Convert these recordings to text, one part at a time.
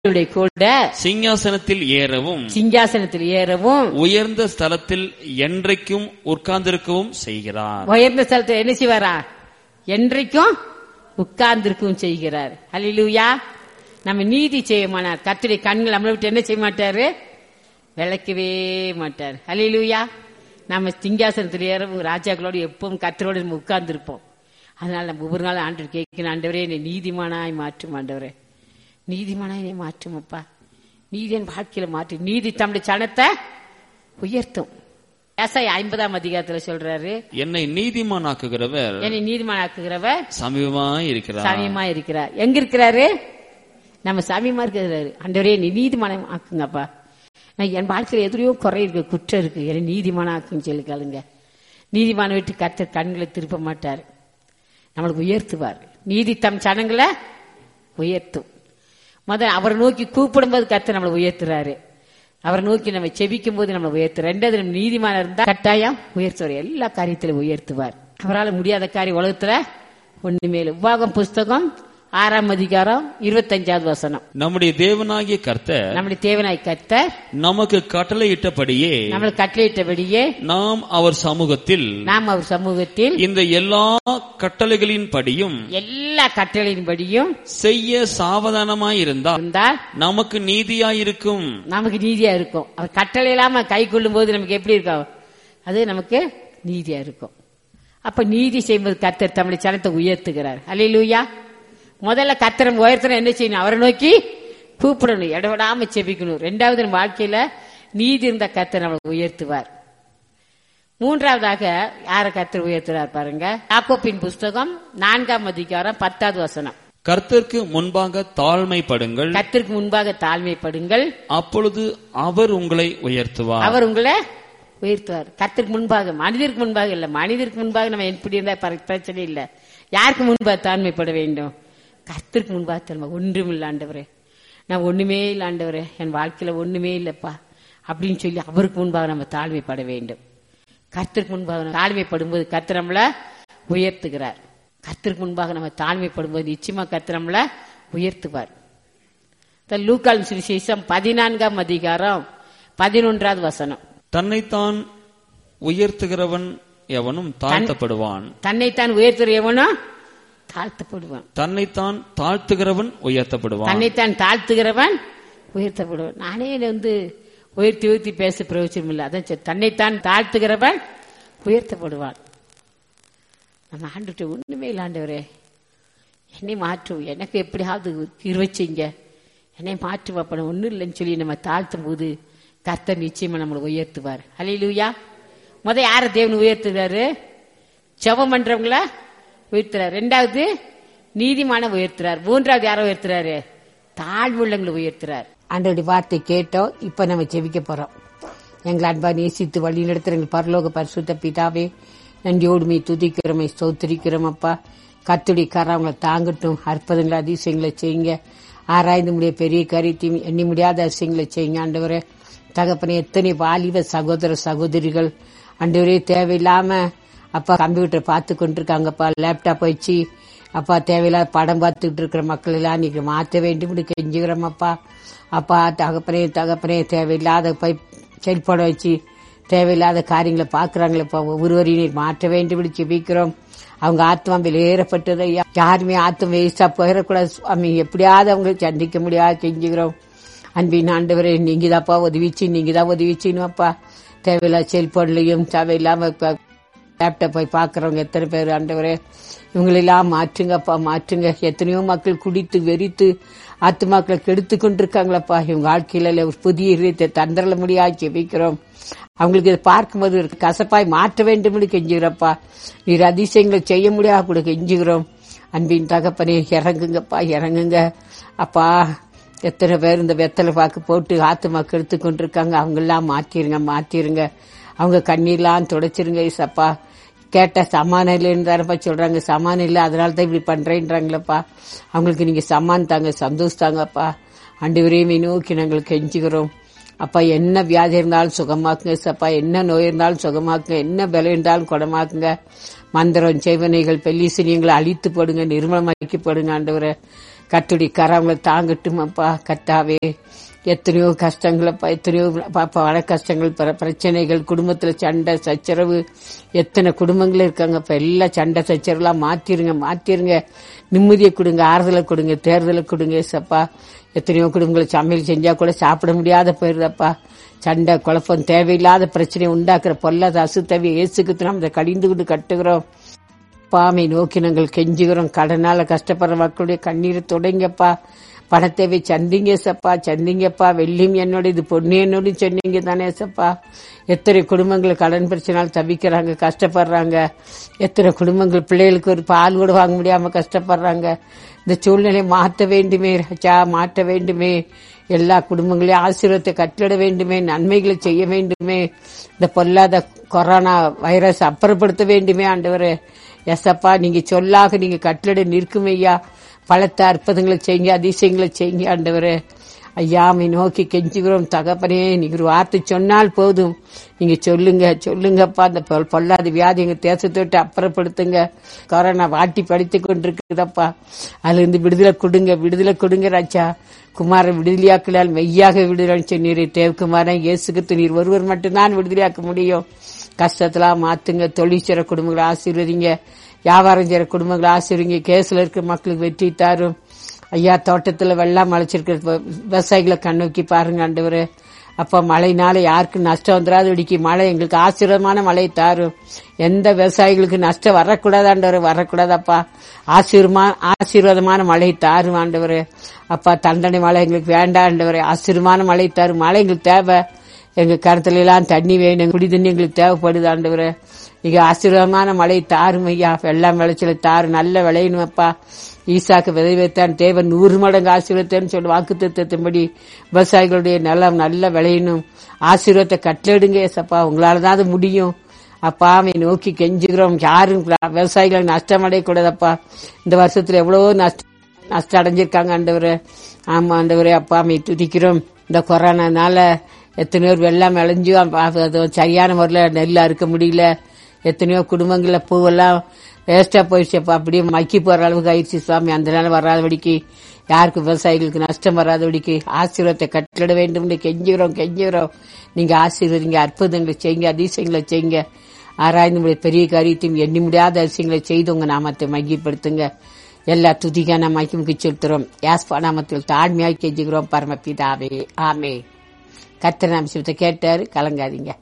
கர்த்தருடைய கூட சிங்காசனத்தில் ஏறவும் சிங்காசனத்தில் ஏறவும் உயர்ந்த ஸ்தலத்தில் என்றைக்கும் உட்கார்ந்திருக்கவும் செய்கிறார் உயர்ந்த ஸ்தலத்தில் என்ன செய்வாரா என்றைக்கும் உட்கார்ந்திருக்கவும் செய்கிறார் ஹalleluya நம்ம நீதி செய்ய மாட்டார் கர்த்தருடைய கண்கள் நம்மளை விட்டு என்ன செய்ய மாட்டாரு விளக்கவே மாட்டார் ஹalleluya நம்ம சிங்காசனத்தில் ஏறவும் ராஜாக்களோடு எப்பவும் கர்த்தரோடு நம்ம உட்கார்ந்திருப்போம் அதனால நம்ம ஒவ்வொரு நாள் ஆண்டு கேட்கணும் ஆண்டவரே என்னை நீதிமானாய் மாற்றும் ஆண்டவரே நீதிமானாய் என்னை மாற்றும் அப்பா நீதி என் வாழ்க்கையில மாற்றி நீதி தம்முடைய சனத்தை உயர்த்தும் ஏசாய் ஐம்பதாம் அதிகாரத்துல சொல்றாரு என்னை நீதிமானாக்குகிறவர் என்னை நீதிமானாக்குகிறவர் சமீபமாய் இருக்கிறார் சாமியமா இருக்கிறார் எங்க இருக்கிறாரு நம்ம சாமியமா இருக்கிறாரு ஆண்டவரே நீ நீதிமானம் ஆக்குங்கப்பா நான் என் வாழ்க்கையில எதிரையோ குறை இருக்கு குற்றம் இருக்கு என்னை நீதிமானம் ஆக்குன்னு சொல்லி கேளுங்க நீதிமான விட்டு கர்த்தர் கண்களை திருப்ப மாட்டார் நம்மளுக்கு உயர்த்துவார் நீதி தம் சனங்களை உயர்த்தும் முதல்ல அவரை நோக்கி கூப்பிடும்போது கர்த்தர் நம்மளை உயர்த்துறாரு அவரை நோக்கி நம்ம செபிக்கும் போது நம்மளை உயர்த்து ரெண்டாவது நம்ம நீதிமான இருந்தா கட்டாயம் உயர்த்துவார் எல்லா காரியத்திலும் உயர்த்துவார் அவரால் முடியாத காரியம் உலகத்துல ஒண்ணுமே இல்லை உபாகம் புஸ்தகம் ஆறாம் அதிகாரம் இருபத்தஞ்சாவது வசனம் நம்முடைய தேவனாகிய கர்த்தர் நம்முடைய தேவனாய் கர்த்தர் நமக்கு கட்டளையிட்டபடியே நம்மளை கட்டளையிட்டபடியே நாம் அவர் சமூகத்தில் நாம் அவர் சமூகத்தில் இந்த எல்லா கட்டளைகளின் படியும் எல்லா கட்டளையின்படியும் செய்ய சாவதானமாயிருந்தால் இருந்தால் நமக்கு நீதியாயிருக்கும் நமக்கு நீதியா இருக்கும் அவர் கட்டளை இல்லாம கை கொள்ளும் போது நமக்கு எப்படி இருக்கும் அது நமக்கு நீதியா இருக்கும் அப்ப நீதி செய்யும்போது கர்த்தர் தம்முடைய சனத்தை உயர்த்துகிறார் அல்லையிலூயா முதல்ல கர்த்தரம் உயர்த்தணும் என்ன செய்யணும் அவரை நோக்கி கூப்பிடணும் இடவிடாம செபிக்கணும் ரெண்டாவது நம்ம வாழ்க்கையில நீதி இருந்த கர்த்தர் நம்மளை உயர்த்துவார் மூன்றாவதாக யார கர்த்தர் உயர்த்துறார் பாருங்க யாக்கோப்பின் புஸ்தகம் நான்காம் அதிகாரம் பத்தாவது வசனம் கர்த்தருக்கு முன்பாக தாழ்மைப்படுங்கள் கர்த்தருக்கு முன்பாக தாழ்மைப்படுங்கள் அப்பொழுது அவர் உங்களை உயர்த்துவார் அவர் உங்களை உயர்த்துவார் கர்த்தருக்கு முன்பாக மனிதருக்கு முன்பாக இல்ல மனிதருக்கு முன்பாக நம்ம எப்படி இருந்தா பர- பிரச்சனை இல்ல யாருக்கு முன்பாக தாழ்மைப்பட வேண்டும் கர்த்தருக்கு முன்பாக தாழ்மை ஒன்றும் இல்ல ஆண்டவரே நான் ஒண்ணுமே இல்ல ஆண்டவரே என் வாழ்க்கையில ஒண்ணுமே இல்லப்பா அப்படின்னு சொல்லி அவருக்கு முன்பாக நம்ம தாழ்மைப்பட வேண்டும் கர்த்தருக்கு முன்பாக நம்ம தாழ்மைப்படும்போது கர்த்தர் நம்மள உயர்த்துகிறார் கர்த்தருக்கு முன்பாக நம்ம தாழ்மைப்படும்போது நிச்சயமா கர்த்தர் நம்மள உயர்த்துவார் இந்த லூக்கால் சுவிசேஷம் பதினான்காம் அதிகாரம் பதினொன்றாவது வசனம் தன்னைத்தான் உயர்த்துகிறவன் எவனும் தாழ்த்தப்படுவான் தன்னைத்தான் உயர்த்துற எவனோ தாழ்த்தப்படுவான் தன்னைத்தான் தாழ்த்துகிறவன் உயர்த்தப்படுவான் தன்னைத்தான் தாழ்த்துகிறவன் உயர்த்தப்படுவான் நானே என்னை வந்து உயர்த்தி உயர்த்தி பேச பிரயோஜனம் இல்லை அதான் சரி. தன்னைத்தான் தாழ்த்துகிறவன் உயர்த்தப்படுவான் நம்ம ஆண்டுட்டு ஒண்ணுமே இல்லை ஆண்டவரே என்னை மாற்றும் எனக்கு எப்படியாவது இருவச்சிங்க என்னை மாற்று வைப்பன ஒன்றும் இல்லைன்னு சொல்லி நம்ம தாழ்த்தும் போது கர்த்தர் நிச்சயமா நம்மளை உயர்த்துவார் ஹalleluya முத யார தேவன் உயர்த்துறாரு ஜெபம் பண்றவங்கள உயர்த்துறாரு ரெண்டாவது நீதிமான உயர்த்துறார் மூன்றாவது யாரை உயர்த்துறாரு தாழ்வுள்ளங்களை உயர்த்துறார் ஆண்டோடைய வார்த்தை கேட்டோம் இப்ப நம்ம ஜெபிக்க போறோம் எங்களை அன்பா நேசித்து வழி நடத்துற எங்கள் பரலோக பரிசுத்த பிதாவே நன்றியோடு மீ துதிக்கிறோமே ஸ்தோத்திரிக்கிறோம் அப்பா கத்துடைய கரை அவங்களை தாங்கட்டும் அற்புதங்களை அதிசயங்களை செய்யுங்க ஆராய்ந்து முடிய பெரிய காரியத்தையும் எண்ணி முடியாத அதிசயங்களை செய்யுங்க ஆண்டவரே தகப்பனே எத்தனை வாலிப சகோதர சகோதரிகள் ஆண்டவரே தேவையில்லாம அப்பா கம்ப்யூட்டர் பார்த்து கொண்டிருக்காங்கப்பா லேப்டாப் வச்சு அப்பா தேவையில்லாத படம் பார்த்துட்டு இருக்கிற மக்கள் எல்லாம் நீங்க மாற்ற வேண்டும் கெஞ்சுகிறோம் அப்பா அப்பா தகப்பனே தகப்பனே தேவையில்லாத போய் செல்படம் வச்சு தேவையில்லாத காரியங்களை பார்க்கறாங்களப்பா ஒவ்வொருவரையும் நீர் மாற்ற வேண்டும் ஜெபிக்கிறோம் அவங்க ஆத்மா வெளியேறப்பட்டது ஐயா. யாருமே ஆத்மா வேஸ்டா போயிடக்கூடாது சுவாமி எப்படியாவது அவங்களை சந்திக்க முடியாது செஞ்சுக்கிறோம் அன்பின் ஆண்டவரே நீங்க தான்ப்பா உதவிச்சு நீங்க தான் உதவிச்சுன்னு அப்பா தேவையில்லாத செல்போன்லயும் தேவையில்லாம இப்ப லேப்டாப் போய் பாக்குறவங்க எத்தனை பேர் ஆண்டவரே இவங்களெல்லாம் மாற்றுங்கப்பா மாற்றுங்க எத்தனையோ மக்கள் குடித்து வெறித்து ஆத்துமாக்களை கெடுத்து கொண்டிருக்காங்களப்பா இவங்க வாழ்க்கையில ஒரு புதிய இதயத்தை தந்தரல முடியாது ஜெபிக்கிறோம் அவங்களுக்கு இதை பார்க்கும்போது ஒரு கசப்பாய் மாற்ற வேண்டும் கெஞ்சுகிறப்பா நீர் அதிசயங்களை செய்ய முடியாது கூட கெஞ்சுகிறோம் அன்பின் தகப்பனே இறங்குங்கப்பா இறங்குங்க அப்பா எத்தனை பேர் இந்த வெத்தலை பாக்கு போட்டு ஆத்துமாக்கு எடுத்து கொண்டிருக்காங்க அவங்கெல்லாம் மாத்திருங்க மாத்திருங்க அவங்க கண்ணீர்லாம் துடைச்சிருங்க ஏசப்பா கேட்ட சமானம் இல்லைன்னு தானப்பா சொல்றாங்க சமானம் இல்லை அதனால தான் இப்படி பண்றேன்றாங்களப்பா அவங்களுக்கு நீங்க சமான் தாங்க சந்தோஷம் தாங்கப்பா அண்டு விரைமை நோக்கி நாங்கள் கெஞ்சுகிறோம் அப்பா என்ன வியாதி இருந்தாலும் சுகமாக்குங்க சப்பா என்ன நோய் இருந்தாலும் சுகமாக்குங்க என்ன பலம் இருந்தாலும் குணமாக்குங்க மந்திரம் செய்வனைகள் பெல்லிசினியங்களை அழித்து போடுங்க நிர்மலமாக்கி போடுங்க ஆண்டவரை கத்துடி கரங்களை தாங்கட்டும் அப்பா கத்தாவே எத்தனையோ கஷ்டங்களப்பா எத்தனையோ பாப்பா பல கஷ்டங்கள் பிர- பிரச்சனைகள் குடும்பத்துல சண்டை சச்சரவு எத்தனை குடும்பங்கள் இருக்காங்கப்பா எல்லா சண்டை சச்சரவுலாம் மாத்திருங்க மாத்திருங்க நிம்மதியை கொடுங்க ஆறுதலை கொடுங்க தேர்தலை கொடுங்க ஏசப்பா எத்தனையோ குடும்பங்கள் சமையல் செஞ்சா கூட சாப்பிட முடியாத போயிருதப்பா சண்டை குழப்பம் தேவையில்லாத பிரச்சனையை உண்டாக்குற பொல்லாத அசுத்தவி இயேசுக்கு நாம் இதை கடிந்து கொண்டு கட்டுகிறோம் பாமை நோக்கி நாங்கள் கெஞ்சுகிறோம் கடனால கஷ்டப்படுற மக்களுடைய கண்ணீரை தொடங்கப்பா பணத்தேவை சந்திங்க சப்பா சந்திங்கப்பா வெள்ளியும் என்னோட இது பொண்ணு என்னோட சொன்னீங்க தானே சப்பா எத்தனை குடும்பங்கள் கடன் பிரச்சனால் தவிக்கிறாங்க கஷ்டப்படுறாங்க எத்தனை குடும்பங்கள் பிள்ளைகளுக்கு ஒரு பால் கூட வாங்க முடியாம கஷ்டப்படுறாங்க இந்த சூழ்நிலை மாற்ற வேண்டுமே ராஜா மாற்ற வேண்டுமே எல்லா குடும்பங்களையும் ஆசீர்வாதத்தை கட்டளிட வேண்டுமே நன்மைகளை செய்ய வேண்டுமே இந்த பொல்லாத கொரோனா வைரஸ் அப்புறப்படுத்த வேண்டுமே ஆண்டவரே எசப்பா நீங்க சொல்லாக நீங்க கட்டளிட நிற்கும் ஐயா பலத்த அற்புதங்களை செய்யுங்க அதிசயங்களை செய்யுங்க ஆண்டவரே ஐயாமை நோக்கி கெஞ்சுகிறோம் தகப்பனே நீங்க ஒரு வார்த்தை சொன்னால் போதும் நீங்க சொல்லுங்க சொல்லுங்கப்பா அந்த பொல்- பொல்லாத வியாதி எங்க தேசத்தை விட்டு அப்புறப்படுத்துங்க கொரோனா வாட்டி படித்து கொண்டிருக்குதப்பா அதுல இருந்து விடுதலை கொடுங்க விடுதலை கொடுங்க ராஜா குமார விடுதலையாக்கலால் மெய்யாக விடுதலை சொன்னீரே தேவகுமாரன் இயேசுக்கு நீர் ஒருவர் மட்டும்தான் விடுதலையாக்க முடியும் கஷ்டத்தெல்லாம் மாத்துங்க தொழில் செய்ற குடும்பங்களை ஆசீர்வதிங்க வியாபாரம் செய்யற குடும்பங்களை ஆசீர்வதிங்க கேஸ்ல இருக்க மக்களுக்கு வெற்றி தாரும் ஐயா தோட்டத்துல வெள்ளம் அழைச்சிருக்கிற வ- விவசாயிகளை கண்ணோக்கி பாருங்க ஆண்டவரே அப்ப மழைனால யாருக்கும் நஷ்டம் வந்துடாது இடிக்கு மழை எங்களுக்கு ஆசீர்வாதமான மழை தாரும் எந்த விவசாயிகளுக்கு நஷ்டம் வரக்கூடாது ஆண்டவர் வரக்கூடாதப்பா ஆசீர்வமா ஆசீர்வாதமான மழை தாரும் ஆண்டவர் அப்பா தண்டனை மழை எங்களுக்கு வேண்டாம் ஆண்டவர் ஆசீர்வாதமான மழை தாரும் மழை எங்களுக்கு தேவை எங்க கருத்துல எல்லாம் தண்ணி வேணும் குடி தண்ணி எங்களுக்கு தேவைப்படுது ஆண்டவரே நீங்க ஆசீர்வாதமான மழை தாரும் ஐயா வெள்ளம் விளைச்சல தாரு நல்ல விளையணும் அப்பா ஈசாக்கு விதை வைத்தான் தேவன் நூறு மடங்கு ஆசீர்வத்தேன்னு சொல்லி வாக்கு தத்துவத்தின்படி விவசாயிகளுடைய நிலம் நல்ல விளையணும் ஆசீர்வாதத்தை கட்டளிடுங்க ஏசப்பா உங்களால தான் அது முடியும் அப்பா அவனை நோக்கி கெஞ்சுகிறோம் யாரும் விவசாயிகள் நஷ்டம் அடையக்கூடாதப்பா இந்த வருஷத்துல எவ்வளவோ நஷ்டம் நஷ்டம் அடைஞ்சிருக்காங்க ஆண்டவரே ஆமா ஆண்டவரே அப்பா அம்மை துதிக்கிறோம் இந்த கொரோனானால எத்தனையோ பேர் வெள்ளம் விளைஞ்சு அப்ப அது சரியான முறையில் நெல் அறுக்க முடியல எத்தனையோ குடும்பங்கள்ல பூவெல்லாம் வேஸ்டா போயிடுச்சுப்பா அப்படியே மக்கி போற அளவுக்கு ஆயிடுச்சு சுவாமி அந்த நாள் வராதபடிக்கு யாருக்கு விவசாயிகளுக்கு நஷ்டம் வராதபடிக்கு ஆசீர்வாதத்தை கட்டிட வேண்டும் கெஞ்சுகிறோம் கெஞ்சுகிறோம் நீங்க ஆசீர்வதிங்க அற்புதங்களை செய்யுங்க அதிசயங்களை செய்யுங்க ஆராய்ந்து முடிய பெரிய காரியத்தையும் எண்ணி முடியாத அதிசயங்களை செய்து உங்க நாமத்தை மகிப்படுத்துங்க எல்லா துதிக்கான மகிமுக்கு செலுத்துறோம் யாஸ்பா நாமத்தில் தாழ்மையாக கெஞ்சுகிறோம் பரமபிதாவே ஆமே கத்திர நாமத்தை கேட்டாரு கலங்காதீங்க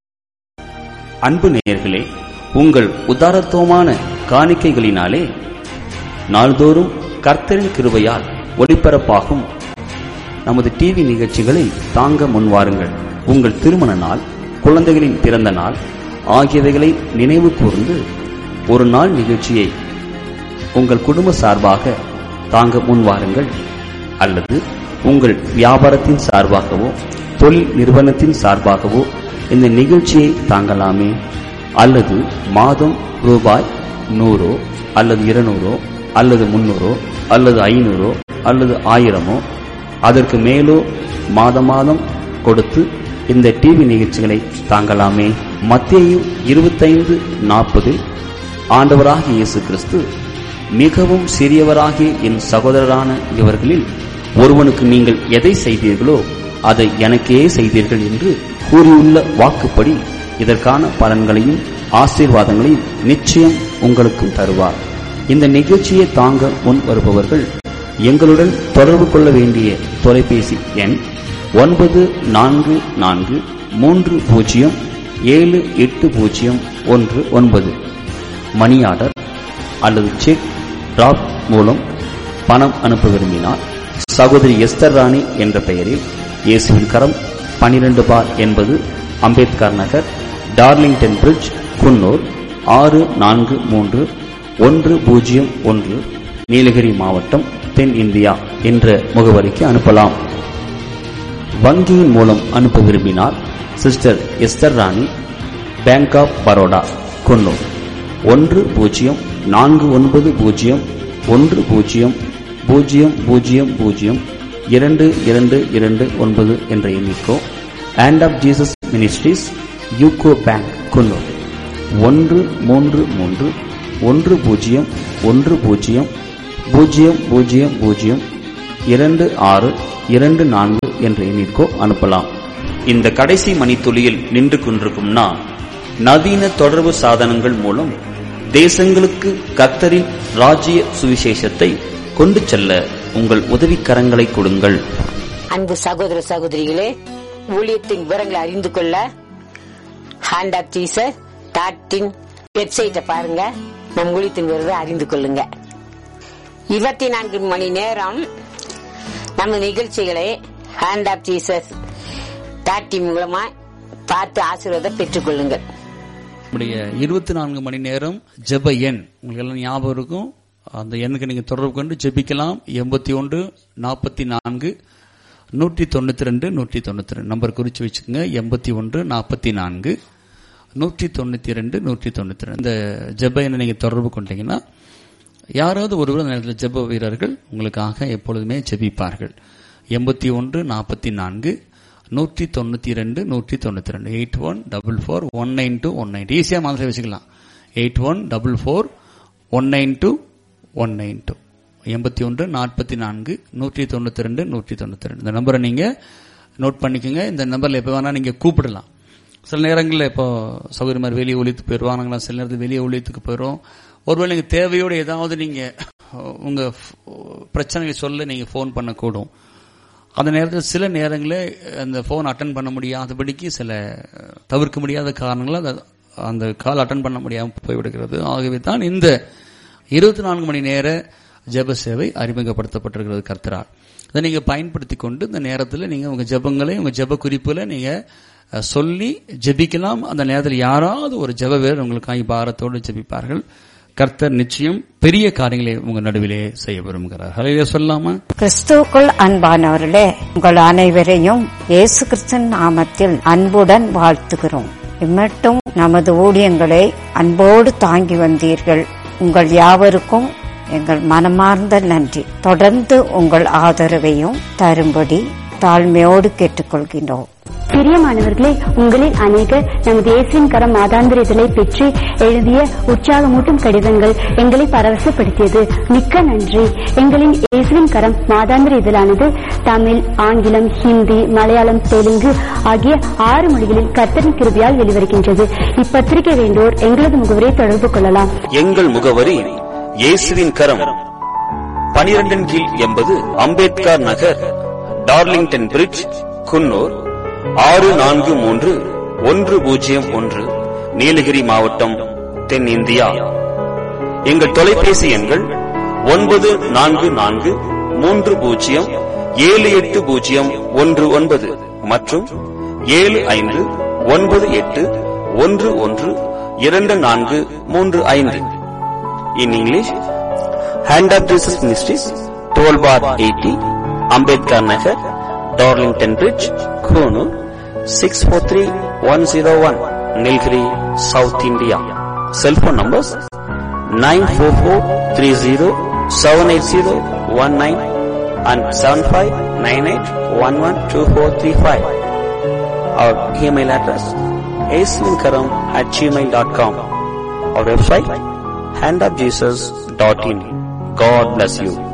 அன்பு நேயர்களே உங்கள் உதாரத்துவமான காணிக்கைகளினாலே நாள்தோறும் கர்த்தரின் கிருபையால் ஒளிபரப்பாகும் நமது டிவி நிகழ்ச்சிகளை தாங்க முன்வாருங்கள் உங்கள் திருமண நாள் குழந்தைகளின் பிறந்த நாள் ஆகியவைகளை நினைவு கூர்ந்து ஒரு நாள் நிகழ்ச்சியை உங்கள் குடும்ப சார்பாக தாங்க முன்வாருங்கள் அல்லது உங்கள் வியாபாரத்தின் சார்பாகவோ தொழில் நிறுவனத்தின் சார்பாகவோ இந்த நிகழ்ச்சியை தாங்கலாமே அல்லது மாதம் ரூபாய் நூறோ அல்லது இருநூறோ அல்லது முன்னூறோ அல்லது ஐநூறோ அல்லது ஆயிரமோ அதற்கு மேலோ மாதம் மாதம் கொடுத்து இந்த டிவி நிகழ்ச்சிகளை தாங்கலாமே மத்தேயு இருபத்தைந்து நாற்பதில் ஆண்டவராகிய இயேசு கிறிஸ்து மிகவும் சிறியவராகிய என் சகோதரரான இவர்களில் ஒருவனுக்கு நீங்கள் எதை செய்தீர்களோ அதை எனக்கே செய்தீர்கள் என்று கூறியுள்ள வாக்குப்படி இதற்கான பலன்களையும் ஆசீர்வாதங்களையும் நிச்சயம் உங்களுக்கும் தருவார் இந்த நிகழ்ச்சியை தாங்க முன் வருபவர்கள் எங்களுடன் தொடர்பு கொள்ள வேண்டிய தொலைபேசி எண் ஒன்பது நான்கு நான்கு மூன்று பூஜ்ஜியம் ஏழு எட்டு பூஜ்ஜியம் ஒன்று ஒன்பது மணி ஆர்டர் அல்லது செக் டிராப் மூலம் பணம் அனுப்ப விரும்பினால் சகோதரி எஸ்தர் ராணி என்ற பெயரில் இயேசுவின் கரம் பனிரெண்டு பார் என்பது அம்பேத்கர் நகர் டார்லிங்டன் பிரிட்ஜ் குன்னூர் ஆறு நான்கு மூன்று ஒன்று பூஜ்ஜியம் ஒன்று நீலகிரி மாவட்டம் தென் இந்தியா என்ற முகவரிக்கு அனுப்பலாம் வங்கியின் மூலம் அனுப்ப விரும்பினால் sister Esther Rani bank of Baroda Coonoor ஒன்று பூஜ்ஜியம் நான்கு ஒன்பது பூஜ்ஜியம் ஒன்று பூஜ்ஜியம் பூஜ்ஜியம் பூஜ்ஜியம் பூஜ்ஜியம் இரண்டு இரண்டு இரண்டு ஒன்பது என்ற எண்ணிக்கோ hand of Jesus ministries UCO bank Coonoor ஒன்று மூன்று மூன்று ஒன்று பூஜ்ஜியம் ஒன்று பூஜ்ஜியம் பூஜ்ஜியம் பூஜ்ஜியம் பூஜ்ஜியம் இரண்டு ஆறு இரண்டு நான்கு என்ற எண்ணிற்கோ அனுப்பலாம் இந்த கடைசி மணித்துளியில் நின்று கொண்டிருக்கும் நான் நவீன தொடர்பு சாதனங்கள் மூலம் தேசங்களுக்கு கத்தரின் ராஜ்ய சுவிசேஷத்தை கொண்டு செல்ல உங்கள் உதவிக்கரங்களை கொடுங்கள் அன்பு சகோதர சகோதரிகளே ஊழியத்தின் விவரங்களை அறிந்து கொள்ள ஹேண்ட் ஆப் ஜீசஸ் டாட்டின் வெப்சைட்டை பாருங்க நம் ஊழியத்தின் விவரத்தை அறிந்து கொள்ளுங்க இருபத்தி நான்கு மணி நேரம் நம்ம நிகழ்ச்சிகளை ஹேண்ட் ஆப் ஜீசஸ் டாட்டி மூலமா பார்த்து ஆசீர்வாதம் பெற்றுக் கொள்ளுங்கள் நம்முடைய இருபத்தி நான்கு மணி நேரம் ஜெப எண் உங்களுக்கு எல்லாம் ஞாபகம் இருக்கும் அந்த எண்ணுக்கு நீங்க தொடர்பு கொண்டு ஜெபிக்கலாம் எண்பத்தி ஒன்று நாற்பத்தி நான்கு நூற்றி தொண்ணூத்தி ரெண்டு நூற்றி தொண்ணூத்தி ரெண்டு நம்பர் குறிச்சு வச்சுக்கோங்க எண்பத்தி ஒன்று நாற்பத்தி நான்கு நூற்றி தொண்ணூத்தி ரெண்டு நூற்றி தொண்ணூத்தி ரெண்டு இந்த ஜெப எண்ணை நீங்க தொடர்பு கொண்டீங்கன்னா யாராவது ஒருவர் அந்த நேரத்தில் ஜெப வீரர்கள் உங்களுக்காக எப்பொழுதுமே ஜெபிப்பார்கள் எண்பத்தி ஒன்று நாற்பத்தி நான்கு நூற்றி தொண்ணூத்தி ரெண்டு நூற்றி தொண்ணூத்தி ரெண்டு eight one double four one nine two one nine ஈஸியா மாதிரி வச்சுக்கலாம் eight one double four one nine two one nine two எண்பத்தி ஒன்று நாற்பத்தி நான்கு நூற்றி தொண்ணூத்தி ரெண்டு நூற்றி தொண்ணூத்தி ரெண்டு இந்த நம்பரை நீங்க நோட் பண்ணிக்கோங்க இந்த நம்பர்ல எப்போ வேணா நீங்க கூப்பிடலாம் சில நேரங்களில் இப்போ சௌகரியமாக மாதிரி வெளியே ஒழித்து போயிடுவாங்களா சில நேரத்தில் வெளியே ஒழித்துக்கு போயிடும் ஒருவேளை நீங்க தேவையோடு ஏதாவது நீங்க உங்க பிரச்சனைகளை சொல்ல நீங்க ஃபோன் பண்ணக்கூடும் அந்த நேரத்தில் சில நேரங்களில் அந்த ஃபோன் அட்டன் பண்ண முடியாதபடிக்கு சில தவிர்க்க முடியாத காரணங்களால் அந்த- அந்த கால் அட்டன் பண்ண முடியாமல் போய்விடுகிறது ஆகவே தான் இந்த இருபத்தி நான்கு மணி நேர ஜெப சேவை அறிமுகப்படுத்தப்பட்டிருக்கிறது கர்த்தரால் இதை நீங்க பயன்படுத்தி கொண்டு இந்த நேரத்தில் நீங்க உங்க ஜெபங்களை உங்க ஜெப குறிப்புல நீங்க அஹ், சொல்லி ஜெபிக்கலாம் அந்த நேரத்தில் யாராவது ஒரு ஜெப வீரர் உங்களுக்காக பாரத்தோடு ஜெபிப்பார்கள் கர்த்தர் நிச்சயம் பெரிய காரியங்களை உங்க நடுவிலே செய்ய விரும்புகிறார் ஹலையிலே சொல்லாமா கிறிஸ்துவுக்குள் அன்பானவர்களே உங்கள் அனைவரையும் இயேசு கிறிஸ்தன் நாமத்தில் அன்புடன் வாழ்த்துகிறோம் இம்மட்டும் நமது ஊழியங்களை அன்போடு தாங்கி வந்தீர்கள் உங்கள் யாவருக்கும் எங்கள் மனமார்ந்த நன்றி தொடர்ந்து உங்கள் ஆதரவையும் தரும்படி தாழ்மையோடு கேட்டுக்கொள்கின்றோம் பிரியமானவர்களே உங்களில் அநேகர் நமது இயேசுவின் கரம் மாதாந்திர இதழை பெற்று எழுதிய உற்சாகமூட்டும் கடிதங்கள் எங்களை பரவசப்படுத்தியது மிக்க நன்றி எங்களின் இயேசுவின் கரம் மாதாந்திர இதழானது தமிழ் ஆங்கிலம் ஹிந்தி மலையாளம் தெலுங்கு ஆகிய ஆறு மொழிகளில் கர்த்தரின் கிருபியால் வெளிவருகின்றது இப்பத்திரிகை வேண்டோர் எங்களது முகவரை தொடர்பு கொள்ளலாம் எங்கள் முகவரி இயேசுவின் கரம் பனிரெண்டின் கீழ் எண்பது அம்பேத்கர் நகர் டார்லிங்டன் பிரிட்ஜ் குன்னூர் ஆறு நான்கு மூன்று ஒன்று பூஜ்ஜியம் ஒன்று நீலகிரி மாவட்டம் தென்னிந்தியா எங்கள் தொலைபேசி எண்கள் ஒன்பது நான்கு நான்கு மூன்று பூஜ்ஜியம் ஏழு எட்டு பூஜ்ஜியம் ஒன்று ஒன்பது மற்றும் ஏழு ஐந்து ஒன்பது எட்டு ஒன்று ஒன்று இரண்டு நான்கு மூன்று ஐந்து in English hand of Jesus ministries twelve bar eighty Ambedkar Nagar Darlington bridge Coonoor six four three one zero one Nilgiri south India cellphone numbers nine four four three zero seven eight zero one nine and seven five nine eight one one two four three five our email address ஏசுவின்கரம் at Gmail dot com our website handofjesus.in. God bless you.